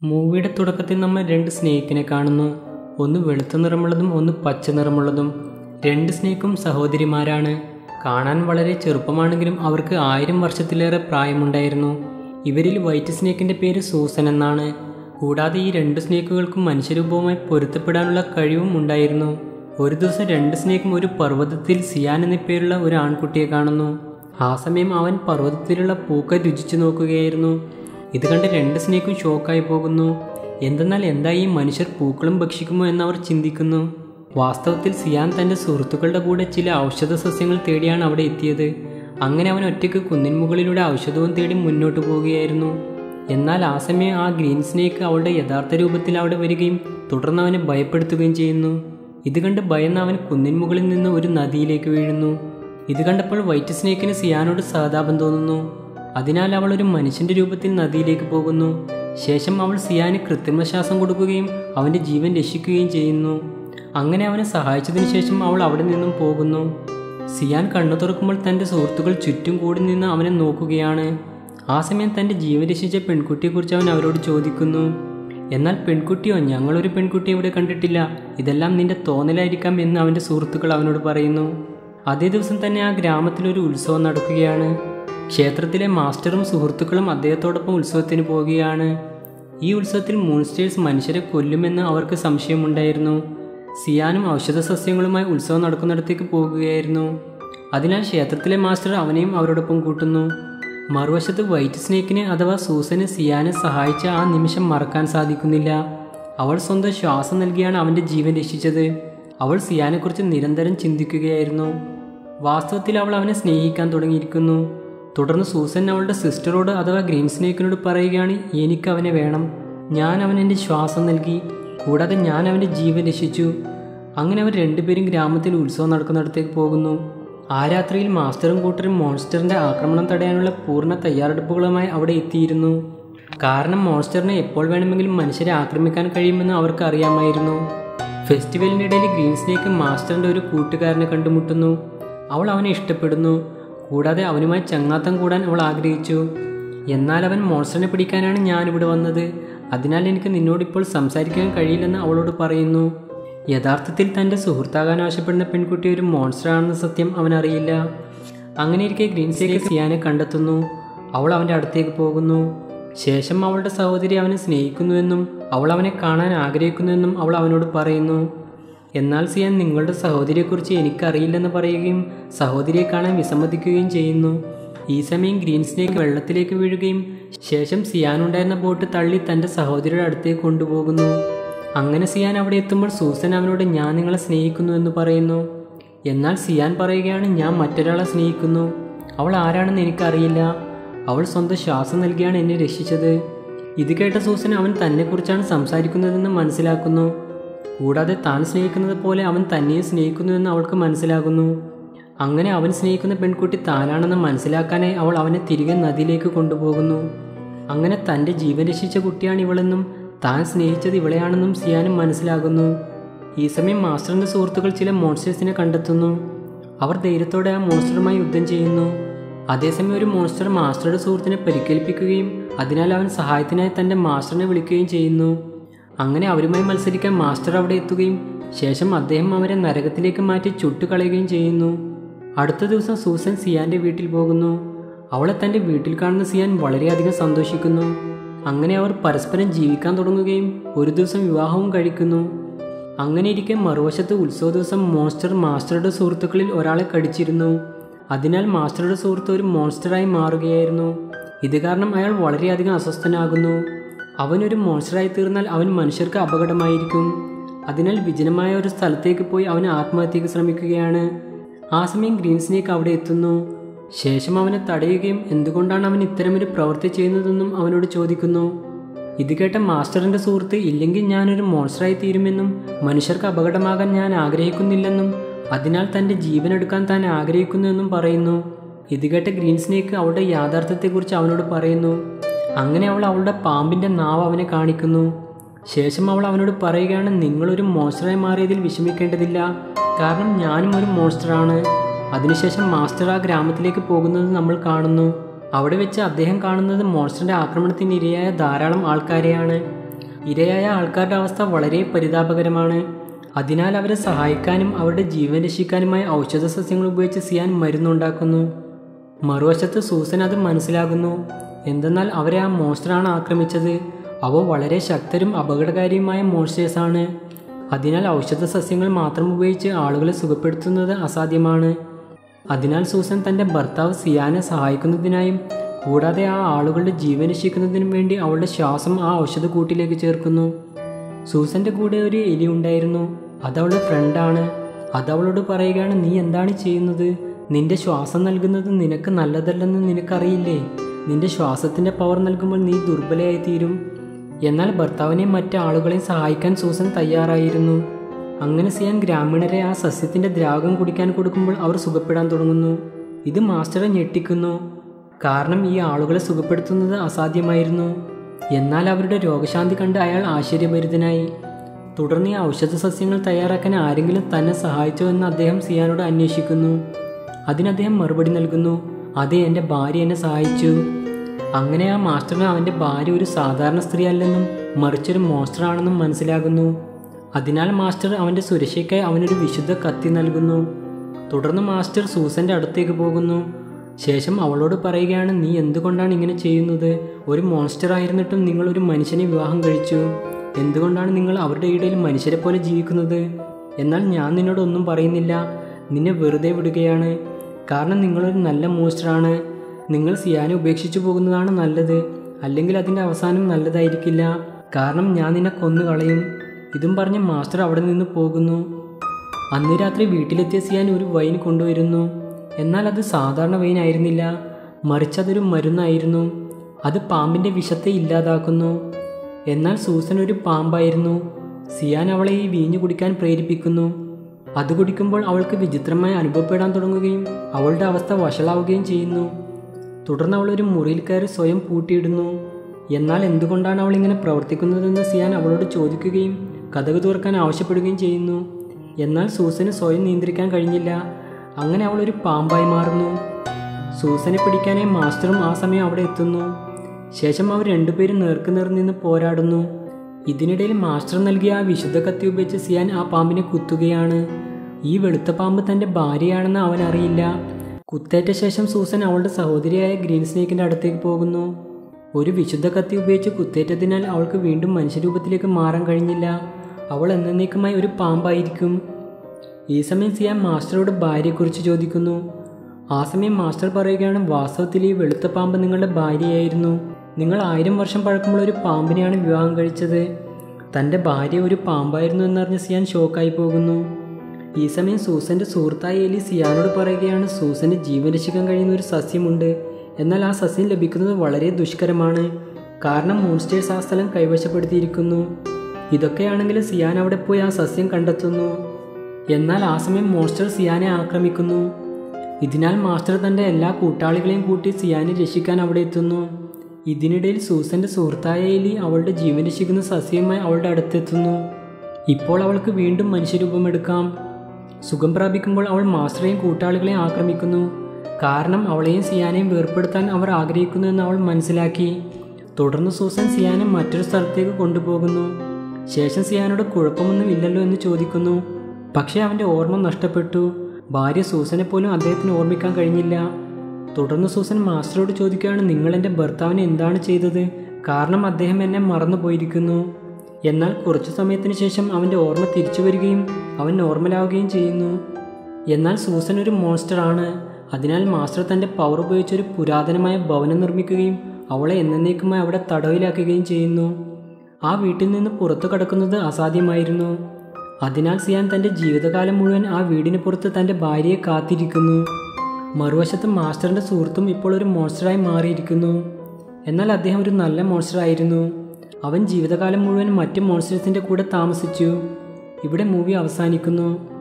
മൂവിയുടെ തുടക്കത്തിൽ നമ്മൾ രണ്ട് സ്നേഹിക്കിനെ കാണുന്നു ഒന്ന് വെളുത്ത നിറമുള്ളതും ഒന്ന് പച്ച നിറമുള്ളതും രണ്ട് സ്നേക്കും സഹോദരിമാരാണ് കാണാൻ വളരെ ചെറുപ്പമാണെങ്കിലും അവർക്ക് ആയിരം വർഷത്തിലേറെ പ്രായമുണ്ടായിരുന്നു ഇവരിൽ വൈറ്റ് സ്നേക്കിൻ്റെ പേര് സൂസൻ എന്നാണ് കൂടാതെ ഈ രണ്ട് സ്നേക്കുകൾക്കും മനുഷ്യരൂപവുമായി പൊരുത്തപ്പെടാനുള്ള കഴിവും ഉണ്ടായിരുന്നു ഒരു ദിവസം രണ്ട് സ്നേക്കും ഒരു പർവ്വതത്തിൽ സിയാൻ എന്ന പേരുള്ള ഒരു ആൺകുട്ടിയെ കാണുന്നു ആ സമയം അവൻ പർവ്വതത്തിലുള്ള പൂക്കൾ രുചിച്ചു നോക്കുകയായിരുന്നു ഇത് കണ്ട് രണ്ട് സ്നേക്കും ഷോക്കായി പോകുന്നു എന്തെന്നാൽ എന്താ ഈ മനുഷ്യർ പൂക്കളും ഭക്ഷിക്കുമോ എന്നവർ ചിന്തിക്കുന്നു വാസ്തവത്തിൽ സിയാൻ തൻ്റെ സുഹൃത്തുക്കളുടെ കൂടെ ചില ഔഷധ സസ്യങ്ങൾ തേടിയാണ് അവിടെ എത്തിയത് അങ്ങനെ അവൻ ഒറ്റയ്ക്ക് കുന്നിൻ മുകളിലൂടെ ഔഷധവും തേടി മുന്നോട്ട് പോവുകയായിരുന്നു എന്നാൽ ആ സമയം ആ ഗ്രീൻ സ്നേക്ക് അവളുടെ യഥാർത്ഥ രൂപത്തിൽ അവിടെ വരികയും തുടർന്ന് അവനെ ഭയപ്പെടുത്തുകയും ചെയ്യുന്നു ഇത് കണ്ട് ഭയന്ന് അവൻ കുന്നിൻ മുകളിൽ നിന്ന് ഒരു നദിയിലേക്ക് വീഴുന്നു ഇത് കണ്ടപ്പോൾ വൈറ്റ് സ്നേക്കിന് സിയാനോട് സഹതാപം തോന്നുന്നു അതിനാൽ അവൾ ഒരു മനുഷ്യന്റെ രൂപത്തിൽ നദിയിലേക്ക് പോകുന്നു ശേഷം അവൾ സിയാന് കൃത്രിമ ശ്വാസം കൊടുക്കുകയും അവന്റെ ജീവൻ രക്ഷിക്കുകയും ചെയ്യുന്നു അങ്ങനെ അവനെ സഹായിച്ചതിനു ശേഷം അവൾ അവിടെ നിന്നും പോകുന്നു സിയാൻ കണ്ണു തുറക്കുമ്പോൾ തന്റെ സുഹൃത്തുക്കൾ ചുറ്റും കൂടി നിന്ന് അവനെ നോക്കുകയാണ് ആ സമയം തന്റെ ജീവൻ രക്ഷിച്ച പെൺകുട്ടിയെക്കുറിച്ച് അവൻ അവരോട് ചോദിക്കുന്നു എന്നാൽ പെൺകുട്ടിയോ ഞങ്ങളൊരു പെൺകുട്ടിയെ ഇവിടെ കണ്ടിട്ടില്ല ഇതെല്ലാം നിന്റെ തോന്നലായിരിക്കാം എന്ന് അവന്റെ സുഹൃത്തുക്കൾ അവനോട് പറയുന്നു അതേ ദിവസം തന്നെ ആ ഗ്രാമത്തിൽ ഒരു ഉത്സവം നടക്കുകയാണ് ക്ഷേത്രത്തിലെ മാസ്റ്ററും സുഹൃത്തുക്കളും അദ്ദേഹത്തോടൊപ്പം ഉത്സവത്തിന് പോവുകയാണ് ഈ ഉത്സവത്തിൽ മൂൺസ്റ്റേഴ്സ് മനുഷ്യരെ കൊല്ലുമെന്ന് അവർക്ക് സംശയമുണ്ടായിരുന്നു സിയാനും ഔഷധ സസ്യങ്ങളുമായി ഉത്സവം നടക്കുന്നിടത്തേക്ക് പോകുകയായിരുന്നു അതിനാൽ ക്ഷേത്രത്തിലെ മാസ്റ്റർ അവനെയും അവരോടൊപ്പം കൂട്ടുന്നു മറുവശത്ത് വൈറ്റ് സ്നേക്കിന് അഥവാ സൂസന് സിയാനെ സഹായിച്ച ആ നിമിഷം മറക്കാൻ സാധിക്കുന്നില്ല അവൾ സ്വന്തം ശ്വാസം നൽകിയാണ് അവൻ്റെ ജീവൻ രക്ഷിച്ചത് അവൾ സിയാനെക്കുറിച്ച് നിരന്തരം ചിന്തിക്കുകയായിരുന്നു വാസ്തവത്തിൽ അവൾ അവനെ സ്നേഹിക്കാൻ തുടങ്ങിയിരിക്കുന്നു തുടർന്ന് സൂസൻ അവളുടെ സിസ്റ്ററോട് അഥവാ ഗ്രീൻ സ്നേക്കിനോട് പറയുകയാണ് എനിക്ക് അവനെ വേണം ഞാൻ അവൻ എൻ്റെ ശ്വാസം നൽകി കൂടാതെ ഞാൻ അവൻ്റെ ജീവൻ രക്ഷിച്ചു അങ്ങനെ അവർ രണ്ടുപേരും ഗ്രാമത്തിൽ ഉത്സവം നടക്കുന്നിടത്തേക്ക് പോകുന്നു ആ രാത്രിയിൽ മാസ്റ്ററും കൂട്ടരും മോൺസ്റ്ററിന്റെ ആക്രമണം തടയാനുള്ള പൂർണ്ണ തയ്യാറെടുപ്പുകളുമായി അവിടെ എത്തിയിരുന്നു കാരണം മോൺസ്റ്ററിനെ എപ്പോൾ വേണമെങ്കിലും മനുഷ്യരെ ആക്രമിക്കാൻ കഴിയുമെന്ന് അവർക്ക് അറിയാമായിരുന്നു ഫെസ്റ്റിവലിനിടയിൽ ഗ്രീൻ സ്നേക്ക് മാസ്റ്ററിന്റെ ഒരു കൂട്ടുകാരനെ കണ്ടുമുട്ടുന്നു അവൾ അവനെ ഇഷ്ടപ്പെടുന്നു കൂടാതെ അവനുമായി ചങ്ങാത്തം കൂടാൻ അവൾ ആഗ്രഹിച്ചു എന്നാൽ അവൻ മോൺസ്റ്ററിനെ പിടിക്കാനാണ് ഞാനിവിടെ വന്നത് അതിനാൽ എനിക്ക് നിന്നോട് ഇപ്പോൾ സംസാരിക്കാൻ കഴിയില്ലെന്ന് അവളോട് പറയുന്നു യഥാർത്ഥത്തിൽ തൻ്റെ സുഹൃത്താകാൻ ആവശ്യപ്പെടുന്ന പെൺകുട്ടി ഒരു മോൺസ്റ്റർ ആണെന്ന സത്യം അവൻ അറിയില്ല അങ്ങനെ ഇരിക്കെ ഗ്രീൻ സേക്ക് സിയാനെ കണ്ടെത്തുന്നു അവൾ അവൻ്റെ അടുത്തേക്ക് പോകുന്നു ശേഷം അവളുടെ സഹോദരി അവനെ സ്നേഹിക്കുന്നുവെന്നും അവൾ അവനെ കാണാൻ ആഗ്രഹിക്കുന്നുവെന്നും അവൾ അവനോട് പറയുന്നു എന്നാൽ സിയാൻ നിങ്ങളുടെ സഹോദരിയെക്കുറിച്ച് എനിക്കറിയില്ലെന്ന് പറയുകയും സഹോദരിയെ കാണാൻ വിസമ്മതിക്കുകയും ചെയ്യുന്നു ഈ സമയം ഗ്രീൻ സ്നേക്ക് വെള്ളത്തിലേക്ക് വീഴുകയും ശേഷം സിയാൻ ഉണ്ടായിരുന്ന ബോട്ട് തള്ളി തൻ്റെ സഹോദരിയുടെ അടുത്തേക്ക് കൊണ്ടുപോകുന്നു അങ്ങനെ സിയാൻ അവിടെ എത്തുമ്പോൾ സൂസൻ അവനോട് ഞാൻ നിങ്ങളെ സ്നേഹിക്കുന്നു എന്ന് പറയുന്നു എന്നാൽ സിയാൻ പറയുകയാണ് ഞാൻ മറ്റൊരാളെ സ്നേഹിക്കുന്നു അവൾ ആരാണെന്ന് എനിക്കറിയില്ല അവൾ സ്വന്തം ശ്വാസം നൽകിയാണ് എന്നെ രക്ഷിച്ചത് ഇത് കേട്ട സൂസൻ അവൻ തന്നെക്കുറിച്ചാണ് സംസാരിക്കുന്നതെന്ന് മനസ്സിലാക്കുന്നു കൂടാതെ താൻ സ്നേഹിക്കുന്നത് പോലെ അവൻ തന്നെയും സ്നേഹിക്കുന്നുവെന്ന് അവൾക്ക് മനസ്സിലാകുന്നു അങ്ങനെ അവൻ സ്നേഹിക്കുന്ന പെൺകുട്ടി താനാണെന്ന് മനസ്സിലാക്കാനായി അവൾ അവനെ തിരികെ നദിയിലേക്ക് കൊണ്ടുപോകുന്നു അങ്ങനെ തൻ്റെ ജീവൻ രക്ഷിച്ച കുട്ടിയാണ് ഇവളെന്നും താൻ സ്നേഹിച്ചത് ഇവളെയാണെന്നും സിയാനും മനസ്സിലാകുന്നു ഈ സമയം മാസ്റ്ററിന്റെ സുഹൃത്തുക്കൾ ചില മോൺസ്റ്റേഴ്സിനെ കണ്ടെത്തുന്നു അവർ ധൈര്യത്തോടെ ആ മോൺസ്റ്ററുമായി യുദ്ധം ചെയ്യുന്നു അതേസമയം ഒരു മോൺസ്റ്റർ മാസ്റ്ററുടെ സുഹൃത്തിനെ പരിക്കേൽപ്പിക്കുകയും അതിനാൽ അവൻ സഹായത്തിനായി തൻ്റെ മാസ്റ്ററിനെ വിളിക്കുകയും ചെയ്യുന്നു അങ്ങനെ അവരുമായി മത്സരിക്കാൻ മാസ്റ്റർ അവിടെ എത്തുകയും ശേഷം അദ്ദേഹം അവരെ നരകത്തിലേക്ക് മാറ്റി ചുട്ടുകളയുകയും ചെയ്യുന്നു അടുത്ത ദിവസം സൂസൻ സിയാന്റെ വീട്ടിൽ പോകുന്നു അവളെ തൻ്റെ വീട്ടിൽ കാണുന്ന സിയാൻ വളരെയധികം സന്തോഷിക്കുന്നു അങ്ങനെ അവർ പരസ്പരം ജീവിക്കാൻ തുടങ്ങുകയും ഒരു ദിവസം വിവാഹവും കഴിക്കുന്നു അങ്ങനെ ഇരിക്കെ മറുവശത്ത് ഉത്സവ ദിവസം മോൺസ്റ്റർ മാസ്റ്ററുടെ സുഹൃത്തുക്കളിൽ ഒരാളെ കടിച്ചിരുന്നു അതിനാൽ മാസ്റ്ററുടെ സുഹൃത്ത് ഒരു മോൺസ്റ്ററായി മാറുകയായിരുന്നു ഇത് കാരണം അയാൾ വളരെയധികം അസ്വസ്ഥനാകുന്നു അവനൊരു മോൺസ്റ്ററായി തീർന്നാൽ അവൻ മനുഷ്യർക്ക് അപകടമായിരിക്കും അതിനാൽ വിജനമായ ഒരു സ്ഥലത്തേക്ക് പോയി അവൻ ആത്മഹത്യക്ക് ശ്രമിക്കുകയാണ് ആ സമയം ഗ്രീൻ സ്നേക്ക് അവിടെ എത്തുന്നു ശേഷം അവനെ തടയുകയും എന്തുകൊണ്ടാണ് അവൻ ഇത്തരമൊരു പ്രവൃത്തി ചെയ്യുന്നതെന്നും അവനോട് ചോദിക്കുന്നു ഇത് കേട്ട മാസ്റ്ററിന്റെ സുഹൃത്ത് ഇല്ലെങ്കിൽ ഞാനൊരു മോൺസ്റ്ററായി തീരുമെന്നും മനുഷ്യർക്ക് അപകടമാകാൻ ഞാൻ ആഗ്രഹിക്കുന്നില്ലെന്നും അതിനാൽ തന്റെ ജീവൻ എടുക്കാൻ താൻ ആഗ്രഹിക്കുന്നുവെന്നും പറയുന്നു ഇത് കേട്ട ഗ്രീൻ സ്നേക്ക് അവളുടെ യാഥാർത്ഥ്യത്തെക്കുറിച്ച് അവനോട് പറയുന്നു അങ്ങനെ അവൾ അവളുടെ പാമ്പിന്റെ നാവ് അവനെ കാണിക്കുന്നു ശേഷം അവൾ അവനോട് പറയുകയാണ് നിങ്ങളൊരു മോൺസ്റ്ററായി മാറിയതിൽ വിഷമിക്കേണ്ടതില്ല കാരണം ഞാനും ഒരു മോൺസ്റ്ററാണ് അതിനുശേഷം മാസ്റ്റർ ആ ഗ്രാമത്തിലേക്ക് പോകുന്നത് നമ്മൾ കാണുന്നു അവിടെ വെച്ച് അദ്ദേഹം കാണുന്നത് മോൺസ്റ്ററിന്റെ ആക്രമണത്തിന് ഇരയായ ധാരാളം ആൾക്കാരെയാണ് ഇരയായ ആൾക്കാരുടെ അവസ്ഥ വളരെ പരിതാപകരമാണ് അതിനാൽ അവരെ സഹായിക്കാനും അവരുടെ ജീവൻ രക്ഷിക്കാനുമായി ഔഷധ സസ്യങ്ങൾ ഉപയോഗിച്ച് സിയാൻ മരുന്നുണ്ടാക്കുന്നു മറുവശത്ത് സൂസൻ അത് മനസ്സിലാകുന്നു എന്തെന്നാൽ അവരെ ആ മോൺസ്റ്ററാണ് ആക്രമിച്ചത് അവ വളരെ ശക്തരും അപകടകാരിയുമായ മോൺസ്റ്റേഴ്സാണ് അതിനാൽ ഔഷധ സസ്യങ്ങൾ മാത്രം ഉപയോഗിച്ച് ആളുകളെ സുഖപ്പെടുത്തുന്നത് അസാധ്യമാണ് അതിനാൽ സൂസൻ തൻ്റെ ഭർത്താവ് സിയാനെ സഹായിക്കുന്നതിനായും കൂടാതെ ആ ആളുകളുടെ ജീവൻ രക്ഷിക്കുന്നതിനും വേണ്ടി അവളുടെ ശ്വാസം ആ ഔഷധ കൂട്ടിലേക്ക് ചേർക്കുന്നു സൂസന്റെ കൂടെ ഒരു എലി ഉണ്ടായിരുന്നു അത് അവളുടെ ഫ്രണ്ടാണ് അത് അവളോട് പറയുകയാണ് നീ എന്താണ് ചെയ്യുന്നത് നിന്റെ ശ്വാസം നൽകുന്നത് നിനക്ക് നല്ലതല്ലെന്ന് നിനക്കറിയില്ലേ നിന്റെ ശ്വാസത്തിന്റെ പവർ നൽകുമ്പോൾ നീ ദുർബലയായി തീരും എന്നാൽ ഭർത്താവിനെയും മറ്റ് ആളുകളെയും സഹായിക്കാൻ സൂസൻ തയ്യാറായിരുന്നു അങ്ങനെ സിയാൻ ഗ്രാമീണരെ ആ സസ്യത്തിന്റെ ദ്രാവകം കുടിക്കാൻ കൊടുക്കുമ്പോൾ അവർ സുഖപ്പെടാൻ തുടങ്ങുന്നു ഇത് മാസ്റ്ററെ ഞെട്ടിക്കുന്നു കാരണം ഈ ആളുകളെ സുഖപ്പെടുത്തുന്നത് അസാധ്യമായിരുന്നു എന്നാൽ അവരുടെ രോഗശാന്തി കണ്ട് അയാൾ ആശ്ചര്യഭരിതനായി തുടർന്ന് ഈ ഔഷധ സസ്യങ്ങൾ തയ്യാറാക്കാൻ ആരെങ്കിലും തന്നെ സഹായിച്ചോ എന്ന് അദ്ദേഹം സിയാനോട് അന്വേഷിക്കുന്നു അതിന് അദ്ദേഹം മറുപടി നൽകുന്നു അതെ എൻ്റെ ഭാര്യ എന്നെ സഹായിച്ചു അങ്ങനെ ആ മാസ്റ്ററിന് അവൻ്റെ ഭാര്യ ഒരു സാധാരണ സ്ത്രീ അല്ലെന്നും മറിച്ചൊരു മോസ്റ്റർ ആണെന്നും മനസ്സിലാകുന്നു അതിനാൽ മാസ്റ്റർ അവൻ്റെ സുരക്ഷയ്ക്കായി അവനൊരു വിശുദ്ധ കത്തി നൽകുന്നു തുടർന്ന് മാസ്റ്റർ സൂസന്റെ അടുത്തേക്ക് പോകുന്നു ശേഷം അവളോട് പറയുകയാണ് നീ എന്തുകൊണ്ടാണ് ഇങ്ങനെ ചെയ്യുന്നത് ഒരു മോൺസ്റ്റർ ആയിരുന്നിട്ടും നിങ്ങൾ ഒരു മനുഷ്യനെ വിവാഹം കഴിച്ചു എന്തുകൊണ്ടാണ് നിങ്ങൾ അവരുടെ ഇടയിൽ മനുഷ്യരെ പോലെ ജീവിക്കുന്നത് എന്നാൽ ഞാൻ നിന്നോട് ഒന്നും പറയുന്നില്ല നിന്നെ വെറുതെ വിടുകയാണ് കാരണം നിങ്ങളൊരു നല്ല മോൺസ്റ്ററാണ് നിങ്ങൾ സിയാനെ ഉപേക്ഷിച്ചു പോകുന്നതാണ് നല്ലത് അല്ലെങ്കിൽ അതിൻ്റെ അവസാനം നല്ലതായിരിക്കില്ല കാരണം ഞാൻ നിന്നെ കൊന്നു കളയും ഇതും പറഞ്ഞ് മാസ്റ്റർ അവിടെ നിന്ന് പോകുന്നു അന്ന് രാത്രി വീട്ടിലെത്തിയ സിയാൻ ഒരു വൈൻ കൊണ്ടുവരുന്നു എന്നാൽ അത് സാധാരണ വൈൻ ആയിരുന്നില്ല മറിച്ച് അതൊരു മരുന്നായിരുന്നു അത് പാമ്പിൻ്റെ വിഷത്തെ ഇല്ലാതാക്കുന്നു എന്നാൽ സൂസൻ ഒരു പാമ്പായിരുന്നു സിയാൻ അവളെ ഈ വീഞ്ഞു കുടിക്കാൻ പ്രേരിപ്പിക്കുന്നു അത് കുടിക്കുമ്പോൾ അവൾക്ക് വിചിത്രമായി അനുഭവപ്പെടാൻ തുടങ്ങുകയും അവളുടെ അവസ്ഥ വഷളാവുകയും ചെയ്യുന്നു തുടർന്ന് അവൾ ഒരു മുറിയിൽ കയറി സ്വയം പൂട്ടിയിടുന്നു എന്നാൽ എന്തുകൊണ്ടാണ് അവൾ ഇങ്ങനെ പ്രവർത്തിക്കുന്നതെന്ന് സിയാൻ അവളോട് ചോദിക്കുകയും കഥക് തുറക്കാൻ ആവശ്യപ്പെടുകയും ചെയ്യുന്നു എന്നാൽ സൂസന് സ്വയം നിയന്ത്രിക്കാൻ കഴിഞ്ഞില്ല അങ്ങനെ അവൾ ഒരു പാമ്പായി മാറുന്നു സൂസനെ പിടിക്കാനായി മാസ്റ്ററും ആ സമയം അവിടെ എത്തുന്നു ശേഷം അവർ രണ്ടുപേരും നേർക്കുനേർ നിന്ന് പോരാടുന്നു ഇതിനിടയിൽ മാസ്റ്റർ നൽകിയ ആ വിശുദ്ധ കത്തി ഉപയോഗിച്ച് സിയാൻ ആ പാമ്പിനെ കുത്തുകയാണ് ഈ വെളുത്ത പാമ്പ് തൻ്റെ ഭാര്യയാണെന്ന് അവൻ അറിയില്ല കുത്തേറ്റ ശേഷം സൂസൻ അവളുടെ സഹോദരിയായ ഗ്രീൻ സ്നേക്കിന്റെ അടുത്തേക്ക് പോകുന്നു ഒരു വിശുദ്ധ കത്തി ഉപയോഗിച്ച് കുത്തേറ്റതിനാൽ അവൾക്ക് വീണ്ടും മനുഷ്യരൂപത്തിലേക്ക് മാറാൻ കഴിഞ്ഞില്ല അവൾ എന്നേക്കുമായി ഒരു പാമ്പായിരിക്കും ഈ സമയം സിയാൻ മാസ്റ്ററോട് ഭാര്യയെക്കുറിച്ച് ചോദിക്കുന്നു ആ സമയം മാസ്റ്റർ പറയുകയാണ് വാസ്തവത്തിൽ ഈ വെളുത്ത പാമ്പ് നിങ്ങളുടെ ഭാര്യയായിരുന്നു നിങ്ങൾ ആയിരം വർഷം പഴക്കമുള്ള ഒരു പാമ്പിനെയാണ് വിവാഹം കഴിച്ചത് തൻ്റെ ഭാര്യ ഒരു പാമ്പായിരുന്നു എന്നറിഞ്ഞ് സിയാൻ ഷോക്കായി പോകുന്നു ഈ സമയം സൂസന്റെ സുഹൃത്തായ എലി സിയാനോട് പറയുകയാണ് സൂസന് ജീവൻ രക്ഷിക്കാൻ കഴിയുന്ന ഒരു സസ്യമുണ്ട് എന്നാൽ ആ സസ്യം ലഭിക്കുന്നത് വളരെ ദുഷ്കരമാണ് കാരണം മോൺസ്റ്റേഴ്സ് ആ സ്ഥലം കൈവശപ്പെടുത്തിയിരിക്കുന്നു ഇതൊക്കെയാണെങ്കിലും സിയാൻ അവിടെ പോയി ആ സസ്യം കണ്ടെത്തുന്നു എന്നാൽ ആ സമയം മോൺസ്റ്റർ സിയാനെ ആക്രമിക്കുന്നു ഇതിനാൽ മാസ്റ്റർ തൻ്റെ എല്ലാ കൂട്ടാളികളെയും കൂട്ടി സിയാനെ രക്ഷിക്കാൻ അവിടെ എത്തുന്നു ഇതിനിടയിൽ സൂസന്റെ സുഹൃത്തായ എലി അവളുടെ ജീവൻ രക്ഷിക്കുന്ന സസ്യവുമായി അവളുടെ അടുത്തെത്തുന്നു ഇപ്പോൾ അവൾക്ക് വീണ്ടും മനുഷ്യരൂപമെടുക്കാം സുഖം പ്രാപിക്കുമ്പോൾ അവൾ മാസ്റ്ററെയും കൂട്ടാളികളെയും ആക്രമിക്കുന്നു കാരണം അവളെയും സിയാനെയും വേർപ്പെടുത്താൻ അവർ ആഗ്രഹിക്കുന്നു എന്ന് അവൾ മനസ്സിലാക്കി തുടർന്ന് സൂസൻ സിയാനെ മറ്റൊരു സ്ഥലത്തേക്ക് കൊണ്ടുപോകുന്നു ശേഷം സിയാനോട് കുഴപ്പമൊന്നും ഇല്ലല്ലോ എന്ന് ചോദിക്കുന്നു പക്ഷേ അവൻ്റെ ഓർമ്മ നഷ്ടപ്പെട്ടു ഭാര്യ സൂസനെ പോലും അദ്ദേഹത്തിന് ഓർമ്മിക്കാൻ കഴിഞ്ഞില്ല തുടർന്ന് സൂസൻ മാസ്റ്ററോട് ചോദിക്കുകയാണ് നിങ്ങൾ എൻ്റെ ഭർത്താവിനെ എന്താണ് ചെയ്തത് കാരണം അദ്ദേഹം എന്നെ മറന്നു പോയിരിക്കുന്നു എന്നാൽ കുറച്ചു സമയത്തിന് ശേഷം അവൻ്റെ ഓർമ്മ തിരിച്ചു വരികയും അവൻ നോർമലാവുകയും ചെയ്യുന്നു എന്നാൽ സൂസൻ ഒരു മോൺസ്റ്റർ ആണ് അതിനാൽ മാസ്റ്റർ തൻ്റെ പവർ ഉപയോഗിച്ച് ഒരു പുരാതനമായ ഭവനം നിർമ്മിക്കുകയും അവളെ എന്നേക്കുമായി അവിടെ തടവിലാക്കുകയും ചെയ്യുന്നു ആ വീട്ടിൽ നിന്ന് പുറത്തു കടക്കുന്നത് അസാധ്യമായിരുന്നു അതിനാൽ സിയാൻ തൻ്റെ ജീവിതകാലം മുഴുവൻ ആ വീടിന് പുറത്ത് തൻ്റെ ഭാര്യയെ കാത്തിരിക്കുന്നു മറുവശത്ത് മാസ്റ്ററിൻ്റെ സുഹൃത്തും ഇപ്പോൾ ഒരു മോൺസ്റ്ററായി മാറിയിരിക്കുന്നു എന്നാൽ അദ്ദേഹം ഒരു നല്ല മോൺസ്റ്റർ ആയിരുന്നു അവൻ ജീവിതകാലം മുഴുവൻ മറ്റ് മോൺസ്റ്റേഴ്സിൻ്റെ കൂടെ താമസിച്ചു ഇവിടെ മൂവി അവസാനിക്കുന്നു